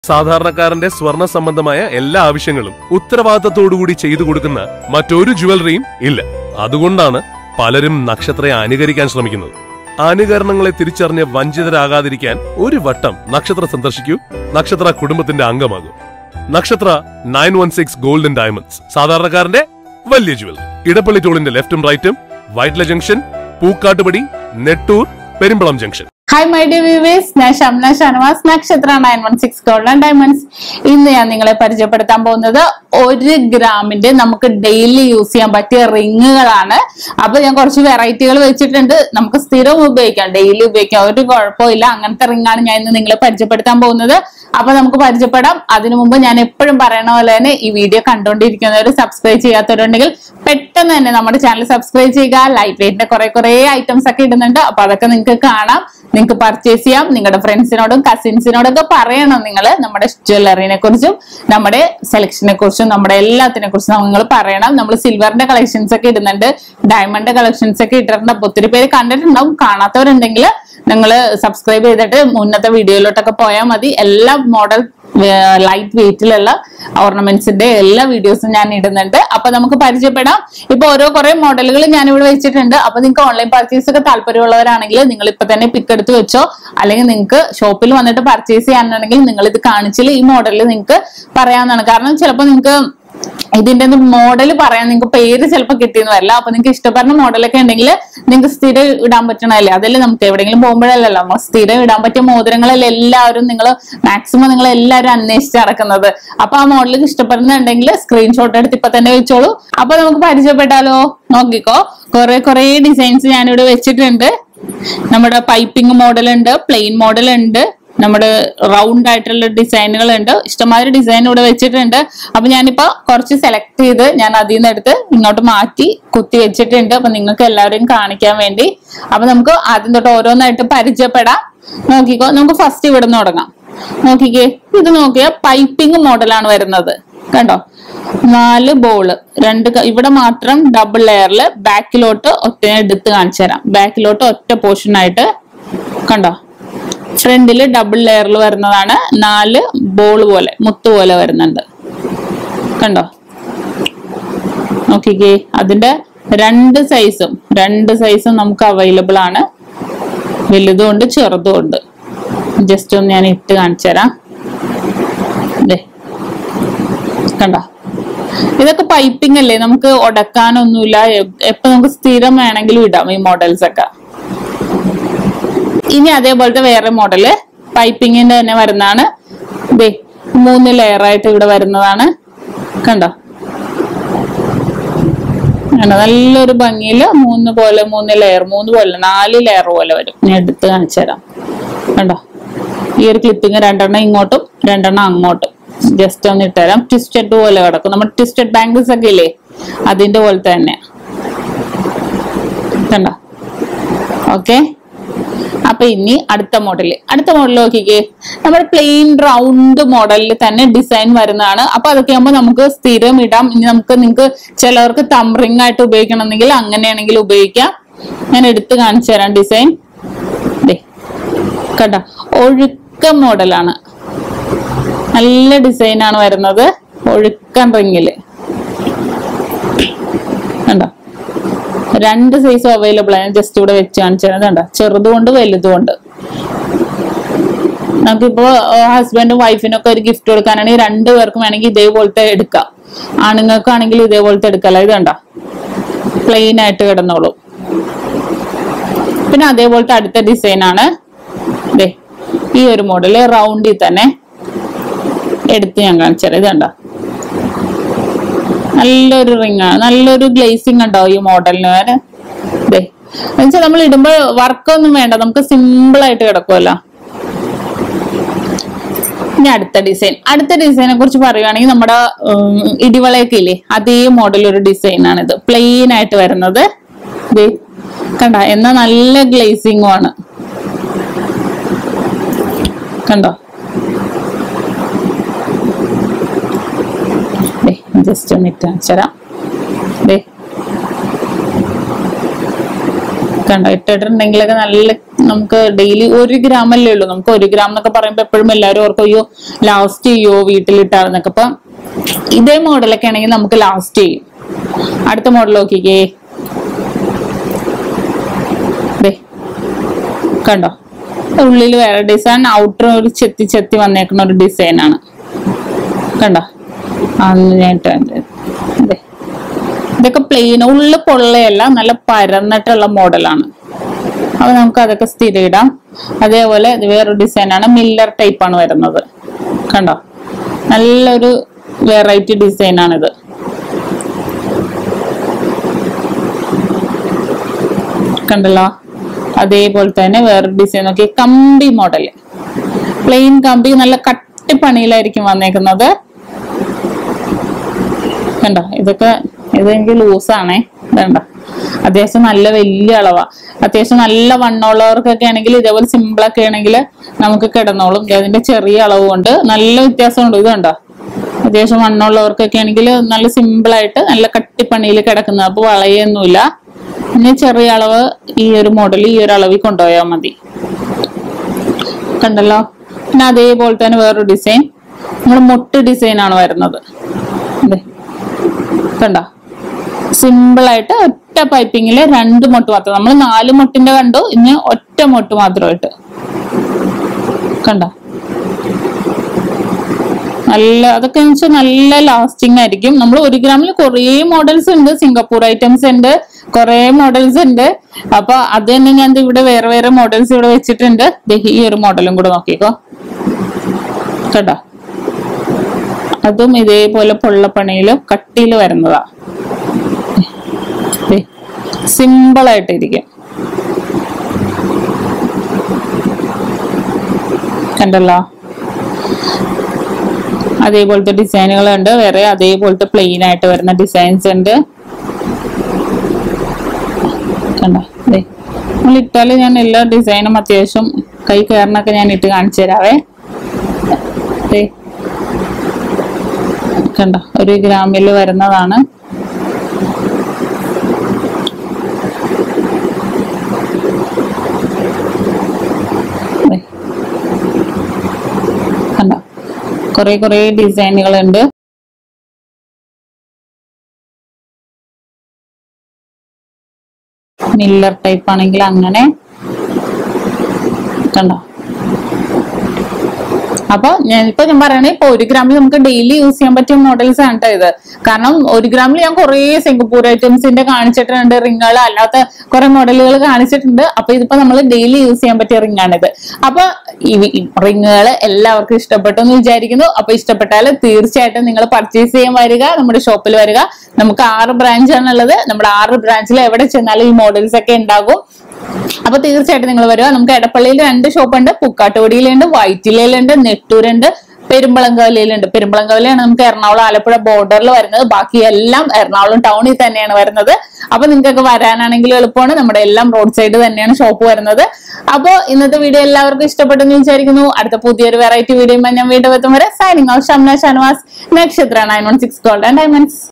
സാധാരണക്കാരന്റെ സ്വർണ്ണ സംബന്ധമായ എല്ലാ ആവശ്യങ്ങളും ഉത്തരവാദിത്തത്തോടുകൂടി ചെയ്തു കൊടുക്കുന്ന മറ്റൊരു ജുവലറിയും ഇല്ല അതുകൊണ്ടാണ് പലരും നക്ഷത്രയെ അനുകരിക്കാൻ ശ്രമിക്കുന്നത് അനുകരണങ്ങളെ തിരിച്ചറിഞ്ഞ് വഞ്ചിതരാകാതിരിക്കാൻ ഒരു വട്ടം നക്ഷത്ര സന്ദർശിക്കൂ നക്ഷത്ര കുടുംബത്തിന്റെ അംഗമാകൂ Nakshatra nine one six golden diamonds സാധാരണക്കാരന്റെ വലിയ ജുവലറി ഇടപ്പള്ളി ടോളിന്റെ ലെഫ്റ്റും റൈറ്റും Vyttila junction Pookattupady Nettoor Perumbalam junction hi my dear viewers ഞാൻ Shamna Shanavas Nakshatra nine one six golden diamonds ഇന്ന് ഞാൻ നിങ്ങളെ പരിചയപ്പെടുത്താൻ പോകുന്നത് ഒരു ഗ്രാമിന്റെ നമുക്ക് ഡെയിലി യൂസ് ചെയ്യാൻ പറ്റിയ റിങ്ങുകളാണ് അപ്പൊ ഞാൻ കുറച്ച് വെറൈറ്റികൾ വെച്ചിട്ടുണ്ട് നമുക്ക് സ്ഥിരം ഉപയോഗിക്കാം ഡെയിലി ഉപയോഗിക്കാം ഒരു കുഴപ്പമില്ല അങ്ങനത്തെ റിങ്ങാണ് ഞാൻ ഇന്ന് നിങ്ങളെ പരിചയപ്പെടുത്താൻ പോകുന്നത് അപ്പൊ നമുക്ക് പരിചയപ്പെടാം അതിനു മുമ്പ് ഞാൻ എപ്പോഴും പറയണ പോലെ തന്നെ ഈ വീഡിയോ കണ്ടുകൊണ്ടിരിക്കുന്നവർ സബ്സ്ക്രൈബ് ചെയ്യാത്തവരുണ്ടെങ്കിൽ പെട്ടെന്ന് തന്നെ നമ്മുടെ ചാനൽ സബ്സ്ക്രൈബ് ചെയ്യുക ലൈറ്റ് വെയിറ്റിന്റെ കുറെ കുറെ ഐറ്റംസ് ഒക്കെ ഇടുന്നുണ്ട് അപ്പൊ അതൊക്കെ നിങ്ങൾക്ക് കാണാം നിങ്ങൾക്ക് പർച്ചേസ് ചെയ്യാം നിങ്ങളുടെ ഫ്രണ്ട്സിനോടും കസിൻസിനോടും ഒക്കെ പറയണം നിങ്ങൾ നമ്മുടെ ജ്വല്ലറിനെ കുറിച്ചും നമ്മുടെ സെലക്ഷനെ കുറിച്ചും നമ്മുടെ എല്ലാത്തിനെ കുറിച്ചും നിങ്ങൾ പറയണം നമ്മൾ സിൽവറിന്റെ കളക്ഷൻസ് ഒക്കെ ഇടുന്നുണ്ട് ഡയമണ്ട് കളക്ഷൻസ് ഒക്കെ ഇട്ടിട്ടുണ്ട് അപ്പൊ ഒത്തിരി പേര് കണ്ടിട്ടുണ്ടാവും കാണാത്തവരുണ്ടെങ്കിൽ നിങ്ങൾ സബ്സ്ക്രൈബ് ചെയ്തിട്ട് മുന്നത്തെ വീഡിയോയിലോട്ടൊക്കെ പോയാൽ മതി എല്ലാ മോഡൽ ലൈറ്റ് വെയിറ്റിലുള്ള ഓർണമെന്റ്സിന്റെ എല്ലാ വീഡിയോസും ഞാൻ ഇടുന്നുണ്ട് അപ്പൊ നമുക്ക് പരിചയപ്പെടാം ഇപ്പൊ ഓരോ കുറെ മോഡലുകൾ ഞാൻ ഇവിടെ വെച്ചിട്ടുണ്ട് അപ്പൊ നിങ്ങൾക്ക് ഓൺലൈൻ പർച്ചേസ് ഒക്കെ താല്പര്യമുള്ളവരാണെങ്കിൽ നിങ്ങൾ ഇപ്പൊ തന്നെ പിക്ക് എടുത്ത് വെച്ചോ അല്ലെങ്കിൽ നിങ്ങൾക്ക് ഷോപ്പിൽ വന്നിട്ട് പർച്ചേസ് ചെയ്യാനാണെങ്കിൽ നിങ്ങൾ ഇത് കാണിച്ചിൽ ഈ മോഡലിൽ നിങ്ങൾക്ക് പറയാവുന്നതാണ് കാരണം ചിലപ്പോൾ നിങ്ങൾക്ക് ഇതിന്റെ മോഡൽ പറയാൻ നിങ്ങൾക്ക് പേര് ചിലപ്പോൾ കിട്ടിയെന്ന് വരില്ല അപ്പൊ നിങ്ങൾക്ക് ഇഷ്ടപ്പെടുന്ന മോഡലൊക്കെ ഉണ്ടെങ്കിൽ നിങ്ങൾക്ക് സ്ഥിരം ഇടാൻ പറ്റണല്ലേ അതല്ലേ നമുക്ക് എവിടെയെങ്കിലും പോകുമ്പോഴല്ലല്ലോ നമ്മൾ സ്ഥിരം ഇടാൻ പറ്റിയ മോതിരങ്ങളല്ലേ എല്ലാവരും നിങ്ങൾ മാക്സിമം നിങ്ങൾ എല്ലാവരും അന്വേഷിച്ച് നടക്കുന്നത് അപ്പൊ ആ മോഡൽ ഇഷ്ടപ്പെടുന്നുണ്ടെങ്കിൽ സ്ക്രീൻഷോട്ട് എടുത്ത് ഇപ്പൊ തന്നെ വെച്ചോളൂ അപ്പൊ നമുക്ക് പരിചയപ്പെട്ടാലോ നോക്കിക്കോ കുറെ കുറെ ഡിസൈൻസ് ഞാനിവിടെ വെച്ചിട്ടുണ്ട് നമ്മുടെ പൈപ്പിംഗ് മോഡൽ ഉണ്ട് പ്ലെയിൻ മോഡൽ ഉണ്ട് നമ്മുടെ റൗണ്ട് ആയിട്ടുള്ള ഡിസൈനുകൾ ഉണ്ട് ഇഷ്ടമാതിരി ഡിസൈൻ ഇവിടെ വെച്ചിട്ടുണ്ട് അപ്പൊ ഞാനിപ്പോ കുറച്ച് സെലക്ട് ചെയ്ത് ഞാൻ അതിൽ നിന്ന് എടുത്ത് ഇങ്ങോട്ട് മാറ്റി കുത്തി വെച്ചിട്ടുണ്ട് അപ്പൊ നിങ്ങൾക്ക് എല്ലാവരെയും കാണിക്കാൻ വേണ്ടി അപ്പൊ നമുക്ക് ആദ്യം തൊട്ട് ഓരോന്നായിട്ട് പരിചയപ്പെടാം നോക്കിക്കോ നമുക്ക് ഫസ്റ്റ് ഇവിടെ നിന്ന് തുടങ്ങാം നോക്കിക്കേ ഇത് നോക്കിയ പൈപ്പിംഗ് മോഡലാണ് വരുന്നത് കണ്ടോ നാല് ബോള് രണ്ട് ക- ഇവിടെ മാത്രം ഡബിൾ ലെയറിൽ ബാക്കിലോട്ട് ഒറ്റ എടുത്ത് കാണിച്ചു തരാം ബാക്കിലോട്ട് ഒറ്റ പോർഷൻ ആയിട്ട് കണ്ടോ ഫ്രണ്ടില് ഡബിൾ ലെയറിൽ വരുന്നതാണ് നാല് ബോൾ പോലെ മുത്ത് പോലെ വരുന്നുണ്ട് കണ്ടോ നോക്കിക്കേ അതിന്റെ രണ്ട് സൈസും രണ്ട് സൈസും നമുക്ക് അവൈലബിൾ ആണ് വലുതും ഉണ്ട് ചെറുതും ഉണ്ട് ജസ്റ്റ് ഒന്ന് ഞാൻ ഇട്ട് കാണിച്ചു തരാം ദേ കണ്ടോ ഇതൊക്കെ പൈപ്പിംഗ് അല്ലേ നമുക്ക് ഉടക്കാനൊന്നുമില്ല എ- എപ്പോ നമുക്ക് സ്ഥിരം വേണമെങ്കിലും ഇടാം ഈ മോഡൽസ് ഒക്കെ ഇനി അതേപോലത്തെ വേറെ മോഡല് പൈപ്പിങ്ങിന്റെ തന്നെ വരുന്നതാണ് ദേ മൂന്ന് ലെയർ ആയിട്ട് ഇവിടെ വരുന്നതാണ് കണ്ടോ കണ്ടോ നല്ലൊരു ഭംഗിയില് മൂന്ന് പോലെ മൂന്ന് ലെയർ മൂന്ന് പോലെ നാല് ലെയർ പോലെ വരും ഞാൻ എടുത്ത് കാണിച്ചു തരാം കണ്ടോ ഈ ഒരു ക്ലിപ്പിങ് രണ്ടെണ്ണം ഇങ്ങോട്ടും രണ്ടെണ്ണം അങ്ങോട്ടും ജസ്റ്റ് ഒന്ന് ഇട്ടുതരാം ട്വിസ്റ്റഡ് പോലെ കിടക്കും നമ്മുടെ ട്വിസ്റ്റഡ് ബാങ്കിൾസ് ഒക്കെ ഇല്ലേ അതിന്റെ പോലത്തെ തന്നെ കണ്ടോ ഓക്കെ അപ്പൊ ഇനി അടുത്ത മോഡല് അടുത്ത മോഡൽ നോക്കിക്കേ നമ്മുടെ പ്ലെയിൻ റൗണ്ട് മോഡലിൽ തന്നെ ഡിസൈൻ വരുന്നതാണ് അപ്പൊ അതൊക്കെ ആകുമ്പോൾ നമുക്ക് സ്ഥിരം ഇടാം ഇനി നമുക്ക് നിങ്ങൾക്ക് ചിലവർക്ക് തംറിങ് ആയിട്ട് ഉപയോഗിക്കണമെങ്കിൽ അങ്ങനെയാണെങ്കിൽ ഉപയോഗിക്കാം ഞാൻ എടുത്ത് കാണിച്ചു തരാം ഡിസൈൻ ദേ കണ്ട ഒഴുക്ക മോഡലാണ് നല്ല ഡിസൈൻ ആണ് വരുന്നത് ഒഴുക്കൻ റിങ്ങില് കണ്ടോ രണ്ട് സൈസും അവൈലബിൾ ആണ് ജസ്റ്റ് ഇവിടെ വെച്ച് കാണിച്ചത് കണ്ടോ ചെറുതുകൊണ്ട് വലുതുകൊണ്ട് നമുക്കിപ്പോ ഹസ്ബൻഡും വൈഫിനും ഒക്കെ ഒരു ഗിഫ്റ്റ് കൊടുക്കാനാണെങ്കിൽ രണ്ടു പേർക്കും വേണമെങ്കിൽ ഇതേപോലത്തെ എടുക്കാം ആണുങ്ങൾക്കാണെങ്കിൽ ഇതേപോലത്തെ എടുക്കല്ല ഇത് കണ്ടോ പ്ലെയിൻ ആയിട്ട് കിടന്നോളൂ പിന്നെ അതേപോലത്തെ അടുത്ത ഡിസൈൻ ആണ് ദേ ഈ ഒരു മോഡല് റൗണ്ടിൽ തന്നെ എടുത്ത് ഞാൻ കാണിച്ചുതരാം ഇത് കണ്ടോ നല്ലൊരു റിംഗ് ആണ് നല്ലൊരു ഗ്ലേസിംഗ് ഉണ്ടാവും ഈ മോഡലിന് വരെ ദേ എന്നുവെച്ചാൽ നമ്മൾ ഇടുമ്പോൾ വർക്കൊന്നും വേണ്ട നമുക്ക് സിമ്പിൾ ആയിട്ട് കിടക്കുമല്ലോ ഇനി അടുത്ത ഡിസൈൻ അടുത്ത ഡിസൈനെ കുറിച്ച് പറയുകയാണെങ്കിൽ നമ്മുടെ ഉം, ഇടിവളയൊക്കെ ഇല്ലേ അതേ മോഡൽ ഒരു ഡിസൈൻ ആണിത് പ്ലെയിൻ ആയിട്ട് വരുന്നത് ദേ കണ്ട എന്നാ നല്ല ഗ്ലേസിംഗും ആണ് കണ്ടോ ജസ്റ്റ് ഒന്ന് ഇട്ട് കാണിച്ചുതരാം ദേ കണ്ടോ ഇട്ടിട്ടുണ്ടെങ്കിലൊക്കെ നല്ല നമുക്ക് ഡെയിലി ഒരു ഗ്രാം അല്ലേ ഉള്ളൂ നമുക്ക് ഒരു ഗ്രാം എന്നൊക്കെ പറയുമ്പോൾ എപ്പോഴും എല്ലാവരും ഓർക്കും അയ്യോ ലാസ്റ്റ് ചെയ്യോ വീട്ടിലിട്ടാണെന്നൊക്കെ അപ്പൊ ഇതേ മോഡലൊക്കെ ആണെങ്കിൽ നമുക്ക് ലാസ്റ്റ് ചെയ്യും അടുത്ത മോഡൽ നോക്കിക്കേ ദേ കണ്ടോ ഉള്ളിൽ വേറെ ഡിസൈൻ ഔട്ടർ ഒരു ചെത്തി ചെത്തി വന്നേക്കുന്ന ഒരു ഡിസൈൻ ആണ് കണ്ടോ അന്ന് ഞാൻ ഇട്ട അതെ ഇതൊക്കെ പ്ലെയിൻ ഉള്ളു പൊള്ളയല്ല നല്ല പരന്നിട്ടുള്ള മോഡലാണ് അപ്പൊ നമുക്ക് അതൊക്കെ സ്ഥിരം ഇടാം അതേപോലെ ഇത് വേറൊരു ഡിസൈനാണ് മില്ലർ ടൈപ്പ് ആണ് വരുന്നത് കണ്ടോ നല്ലൊരു വെറൈറ്റി ഡിസൈൻ ആണിത് കണ്ടല്ലോ അതേപോലെ തന്നെ വേറൊരു ഡിസൈൻ നോക്കി കമ്പി മോഡൽ പ്ലെയിൻ കമ്പി നല്ല കട്ടിപ്പണിയിലായിരിക്കും വന്നേക്കുന്നത് കണ്ടോ ഇതൊക്കെ ഇതെനിക്ക് ലൂസാണേ ഇതണ്ട അത്യാവശ്യം നല്ല വലിയ അളവാ അത്യാവശ്യം നല്ല വണ്ണമുള്ളവർക്കൊക്കെ ആണെങ്കിൽ ഇതേപോലെ സിമ്പിൾ ഒക്കെ ആണെങ്കിൽ നമുക്ക് കിടന്നോളും ദേ അതിന്റെ ചെറിയ അളവ് കൊണ്ട് നല്ല വ്യത്യാസമുണ്ട് ഇത് കണ്ടോ അത്യാവശ്യം വണ്ണമുള്ളവർക്കൊക്കെ ആണെങ്കിൽ നല്ല സിമ്പിൾ ആയിട്ട് നല്ല കട്ടിപ്പണിയിൽ കിടക്കുന്നത് അപ്പൊ വളയൊന്നുമില്ല പിന്നെ ചെറിയ അളവ് ഈ ഒരു മോഡൽ ഈ ഒരു അളവിൽ കൊണ്ടുപോയാൽ മതി കണ്ടല്ലോ പിന്നെ അതേപോലെ തന്നെ വേറൊരു ഡിസൈൻ നമ്മൾ മുട്ട് ഡിസൈൻ ആണ് വരുന്നത് ദേ. കണ്ടോ സിമ്പിൾ ആയിട്ട് ഒറ്റ പൈപ്പിങ്ങില് രണ്ട് മുട്ട് മാത്രം നമ്മൾ നാല് മുട്ടിന്റെ കണ്ടു ഇനി ഒറ്റ മുട്ട് മാത്രമായിട്ട് കണ്ടോ നല്ല അതൊക്കെ എന്ന് വെച്ചാൽ നല്ല ലാസ്റ്റിംഗ് ആയിരിക്കും നമ്മൾ ഒരു ഗ്രാമിൽ കുറേ മോഡൽസ് ഉണ്ട് സിംഗപ്പൂർ ഐറ്റംസ് ഉണ്ട് കുറേ മോഡൽസ് ഉണ്ട് അപ്പൊ അത് തന്നെ ഞാൻ ദേ ഇവിടെ വേറെ വേറെ മോഡൽസ് ഇവിടെ വെച്ചിട്ടുണ്ട് ദേ ഈ ഒരു മോഡലും കൂടെ നോക്കിക്കോ കേട്ടോ അതും ഇതേപോലെ പൊള്ളപ്പണിയിലും കട്ടിയിൽ വരുന്നതാ സിമ്പിൾ ആയിട്ടിരിക്കും കണ്ടല്ലോ അതേപോലത്തെ ഡിസൈനുകളുണ്ട് വേറെ അതേപോലത്തെ പ്ലെയിൻ ആയിട്ട് വരുന്ന ഡിസൈൻസ് ഉണ്ട് കണ്ടോ ദേ നമ്മൾ ഇട്ടാല് ഞാൻ എല്ലാ ഡിസൈനും അത്യാവശ്യം കൈ കയറിനൊക്കെ ഞാൻ ഇട്ട് കാണിച്ചു തരാവേ ദേ കണ്ടോ ഒരു ഗ്രാമിൽ വരുന്നതാണ് ദേ. കണ്ടോ കുറെ കുറെ ഡിസൈനുകൾ ഉണ്ട് മില്ലർ ടൈപ്പ് ആണെങ്കിൽ അങ്ങനെ കണ്ടോ അപ്പൊ ഞാനിപ്പോ ഞാൻ പറയണേ ഇപ്പൊ ഒരു ഗ്രാമിൽ നമുക്ക് ഡെയിലി യൂസ് ചെയ്യാൻ പറ്റിയ മോഡൽസ് ആണ് ട്ടോ ഇത് കാരണം ഒരു ഗ്രാമിൽ ഞാൻ കുറേ സിംഗപ്പൂർ ഐറ്റംസിന്റെ കാണിച്ചിട്ടുണ്ട് റിങ്ങുകൾ അല്ലാത്ത കുറെ മോഡലുകൾ കാണിച്ചിട്ടുണ്ട് അപ്പൊ ഇതിപ്പോ നമ്മൾ ഡെയിലി യൂസ് ചെയ്യാൻ പറ്റിയ റിംഗ് ആണിത് അപ്പൊ ഈ റിങ്ങുകൾ എല്ലാവർക്കും ഇഷ്ടപ്പെട്ടു എന്ന് വിചാരിക്കുന്നു അപ്പൊ ഇഷ്ടപ്പെട്ടാൽ തീർച്ചയായിട്ടും നിങ്ങൾ പർച്ചേസ് ചെയ്യാൻ വരിക നമ്മുടെ ഷോപ്പിൽ വരിക നമുക്ക് ആറ് ബ്രാഞ്ച് ആണുള്ളത് നമ്മുടെ ആറ് ബ്രാഞ്ചിൽ എവിടെ ചെന്നാലും ഈ മോഡൽസ് ഒക്കെ ഉണ്ടാകും അപ്പൊ തീർച്ചയായിട്ടും നിങ്ങൾ വരിക നമുക്ക് എടപ്പള്ളിയിൽ രണ്ട് ഷോപ്പ് ഉണ്ട് പുക്കാട്ടുപടിയിലുണ്ട് വൈറ്റിലയിലുണ്ട് നെട്ടൂരുണ്ട് പെരുമ്പളങ്കവലയിലുണ്ട് പെരുമ്പളങ്കവലയാണ് നമുക്ക് എറണാകുളം ആലപ്പുഴ ബോർഡറിൽ വരുന്നത് ബാക്കി എല്ലാം എറണാകുളം ടൗണിൽ തന്നെയാണ് വരുന്നത് അപ്പൊ നിങ്ങൾക്കൊക്കെ വരാനാണെങ്കിലും എളുപ്പമാണ് നമ്മുടെ എല്ലാം റോഡ് സൈഡ് തന്നെയാണ് ഷോപ്പ് വരുന്നത് അപ്പോ ഇന്നത്തെ വീഡിയോ എല്ലാവർക്കും ഇഷ്ടപ്പെട്ടെന്ന് വിചാരിക്കുന്നു അടുത്ത പുതിയൊരു വെറൈറ്റി വീഡിയോ ഞാൻ വീണ്ടും എത്തും വരെ signing out Shamna Shanavas Nakshatra nine one six gold and diamonds